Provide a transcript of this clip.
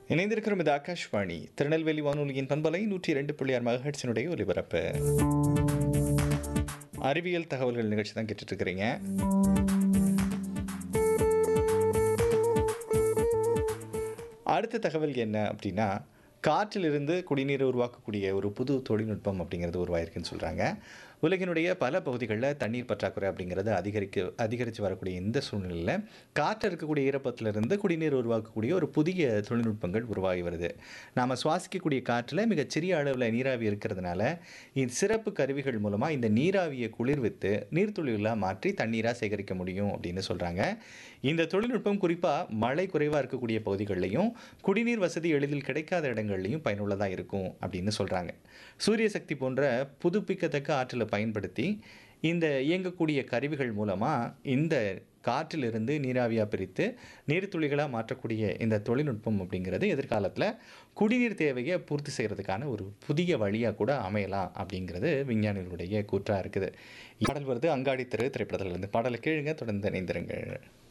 இணைந்திருக்கிறோம் இது ஆகாஷ்வாணி திருநெல்வேலி வானொலியின் பண்பலை நூற்றி இரண்டு புள்ளி ஆறு மகட்சினுடைய ஒலிபரப்பு அறிவியல் தகவல்கள் நிகழ்ச்சி தான் கேட்டுட்டு இருக்கிறீங்க அடுத்த தகவல் என்ன அப்படின்னா காற்றிலிருந்து குடிநீரை உருவாக்கக்கூடிய ஒரு புது தொழில்நுட்பம் அப்படிங்கிறது உருவாயிருக்குன்னு சொல்கிறாங்க உலகினுடைய பல பகுதிகளில் தண்ணீர் பற்றாக்குறை அப்படிங்கிறது அதிகரிக்க அதிகரித்து வரக்கூடிய இந்த சூழ்நிலையில் காற்றில் இருக்கக்கூடிய ஈரப்பத்திலிருந்து குடிநீர் உருவாக்கக்கூடிய ஒரு புதிய தொழில்நுட்பங்கள் உருவாகி வருது நாம் சுவாசிக்கக்கூடிய காற்றில் மிகச் சிறிய அளவில் நீராவி இருக்கிறதுனால இந்த சிறப்பு கருவிகள் மூலமாக இந்த நீராவியை குளிர்வித்து நீர்த்துளிகளாக மாற்றி தண்ணீராக சேகரிக்க முடியும் அப்படின்னு சொல்கிறாங்க இந்த தொழில்நுட்பம் குறிப்பாக மழை குறைவாக இருக்கக்கூடிய பகுதிகளிலையும் குடிநீர் வசதி எளிதில் கிடைக்காத இடங்கள்லையும் பயனுள்ளதாக இருக்கும் அப்படின்னு சொல்கிறாங்க சூரிய சக்தி போன்ற புதுப்பிக்கத்தக்க ஆற்றலை பயன்படுத்தி இந்த இயங்கக்கூடிய கருவிகள் மூலமாக இந்த காற்றிலிருந்து நீராவியாக பிரித்து நீர்த்துளிகளாக மாற்றக்கூடிய இந்த தொழில்நுட்பம் அப்படிங்கிறது எதிர்காலத்தில் குடிநீர் தேவையை பூர்த்தி செய்கிறதுக்கான ஒரு புதிய வழியாக கூட அமையலாம் அப்படிங்கிறது விஞ்ஞானிகளுடைய கூற்றாக இருக்குது பாடல் வருது அங்காடி திரு திரைப்படத்திலிருந்து பாடலை கேளுங்க தொடர்ந்து இணைந்திருங்கள்